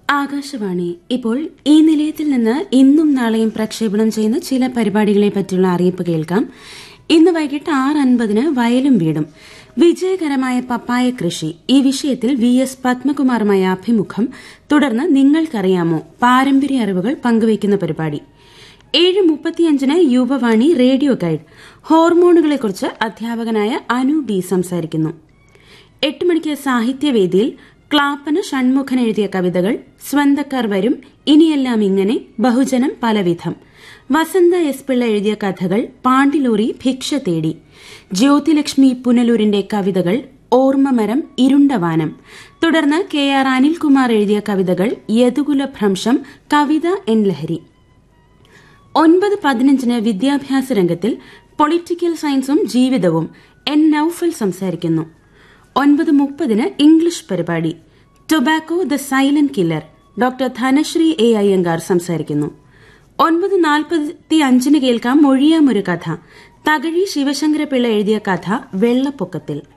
ആകാശവാണി ഇപ്പോൾ ഈ നിലയത്തിൽ നിന്ന് ഇന്നും നാളെയും പ്രക്ഷേപണം ചെയ്യുന്ന ചില പരിപാടികളെ പറ്റിയുള്ള അറിയിപ്പ് കേൾക്കാം ഇന്ന് വൈകിട്ട് ആറ് അൻപതിന് വയലും വീടും വിജയകരമായ പപ്പായ കൃഷി ഈ വിഷയത്തിൽ വി എസ് പത്മകുമാറുമായ അഭിമുഖം തുടർന്ന് നിങ്ങൾക്കറിയാമോ പാരമ്പര്യ അറിവുകൾ പങ്കുവയ്ക്കുന്ന പരിപാടി ഏഴ് മുപ്പത്തിയഞ്ചിന് യുവവാണി റേഡിയോ ഗൈഡ് ഹോർമോണുകളെക്കുറിച്ച് അധ്യാപകനായ അനു ബി സംസാരിക്കുന്നു എട്ട് മണിക്ക് സാഹിത്യവേദിയിൽ ക്ലാപ്പന ഷൺമുഖൻ എഴുതിയ കവിതകൾ സ്വന്തക്കാർ വരും ഇനിയെല്ലാം ഇങ്ങനെ ബഹുജനം പലവിധം വസന്ത എസ് പിള്ള എഴുതിയ കഥകൾ പാണ്ടിലോറി ഭിക്ഷ തേടി ജ്യോതിലക്ഷ്മി പുനലൂരിന്റെ കവിതകൾ ഓർമ്മമരം ഇരുണ്ടവാനം തുടർന്ന് കെ ആർ അനിൽകുമാർ എഴുതിയ കവിതകൾ യദുകുല ഭ്രംശം കവിത എൻ ലഹരി ഒൻപത് പതിനഞ്ചിന് വിദ്യാഭ്യാസ രംഗത്തിൽ പൊളിറ്റിക്കൽ സയൻസും ജീവിതവും എൻ നൌഫൽ സംസാരിക്കുന്നു ഒൻപത് മുപ്പതിന് ഇംഗ്ലീഷ് പരിപാടി tobacco the silent killer doctor Dhanashree A Iyengar സംസാരിക്കുന്നു ഒൻപത് നാൽപ്പത്തി അഞ്ചിന് കേൾക്കാം മൊഴിയാമൊരു കഥ തകഴി ശിവശങ്കരപിള്ള എഴുതിയ കഥ വെള്ളപ്പൊക്കത്തിൽ